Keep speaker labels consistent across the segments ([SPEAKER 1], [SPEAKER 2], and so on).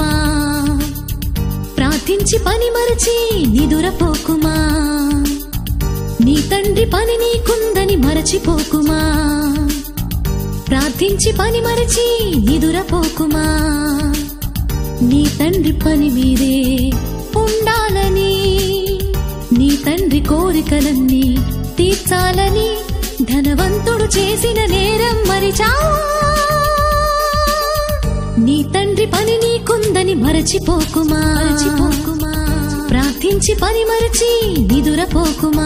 [SPEAKER 1] మరచిపోకుమా ప్రార్థించి పని మరచి నిదురపోకుమా నీ తండ్రి పని నీకుందని మరచిపోకుమా ప్రార్థించి పని మరచి నిదురపోకుమా నీ తండ్రి పని మీదే ఉండాలని నీ తండ్రి కోరికలన్నీ తీర్చాలని ధనవంతుడు చేసిన నేరం మరిచావా నీ తండ్రి పని నీకుందని మరచిపోకుమా మరచిపోకుమా ప్రార్థించి పని మరచి నిదురపోకుమా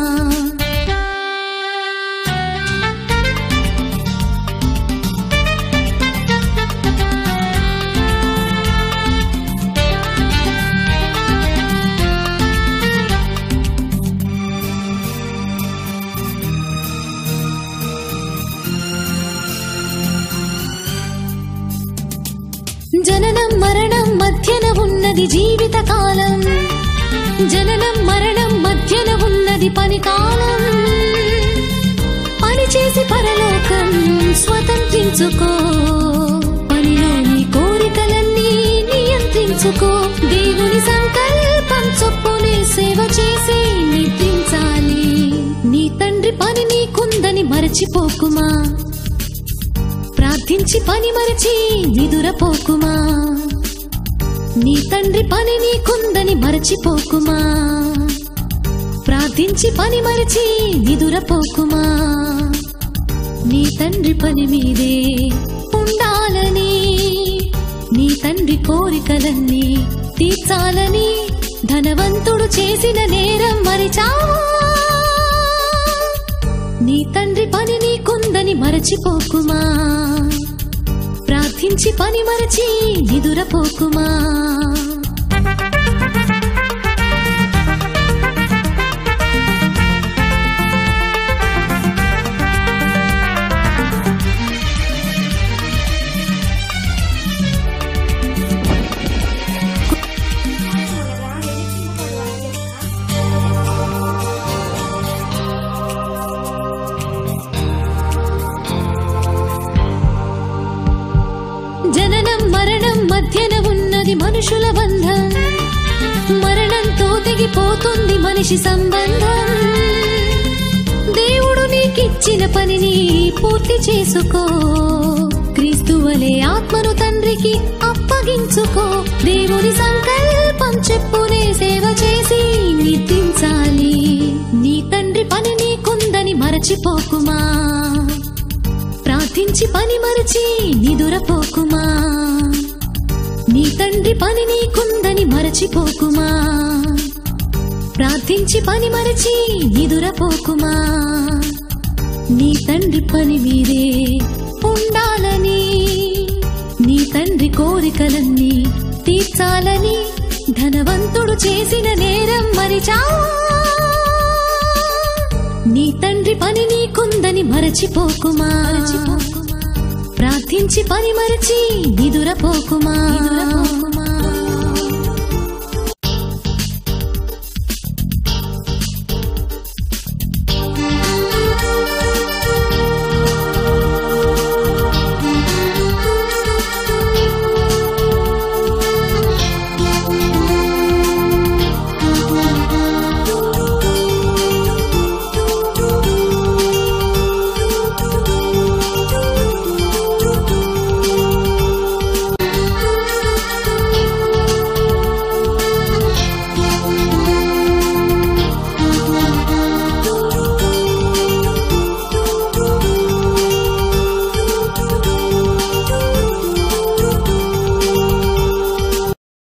[SPEAKER 1] జననం మరణం మధ్యన ఉన్నది జీవిత కాలం జననం మరణం మధ్యన ఉన్నది పని కాలం పని చేసి పరలోకం స్వతంత్రించుకో పనిలో నీ కోరికలన్నీ నియంత్రించుకో దేవుని సంకల్పం చొప్పునే సేవ చేసి నిద్రించాలి నీ తండ్రి పని నీకుందని మరచిపోకుమా ప్రార్థించి పని మరచి నిదురపోకుమా నీ తండ్రి పని నీకుందని మరచిపోకుమా ప్రార్థించి పని మరచి నిదురపోకుమా నీ తండ్రి పని మీదే ఉండాలని నీ తండ్రి కోరికలన్నీ తీర్చాలని ధనవంతుడు చేసిన నేరం మరిచావా నీ తండ్రి పని నీకుందని మరచిపోకుమా ప్రార్థించి పని మరచి నిదురపోకుమా జననం మరణం మధ్యన ఉన్నది మనుషుల బంధం మరణంతో తెగిపోతుంది మనిషి సంబంధం దేవుడు నీకిచ్చిన పనిని పూర్తి చేసుకో క్రీస్తువలే ఆత్మను తండ్రికి అప్పగించుకో దేవుని సంకల్పం చెప్పునే సేవ చేసి నిద్రించాలి నీ తండ్రి పని నీకుందని మరచిపోకుమా ప్రార్థించి పని మరచి నిదురపోకుమా నీ తండ్రి పని నీకుందని మరచిపోకుమా ప్రార్థించి పని మరచి నిదురపోకుమా నీ తండ్రి పని మీదే ఉండాలని నీ తండ్రి కోరికలన్నీ తీర్చాలని ధనవంతుడు చేసిన నేరం మరిచావా నీ తండ్రి పని నీకుందని మరచిపోకుమా ప్రార్థించి పని మరచి నిదురపోకుమా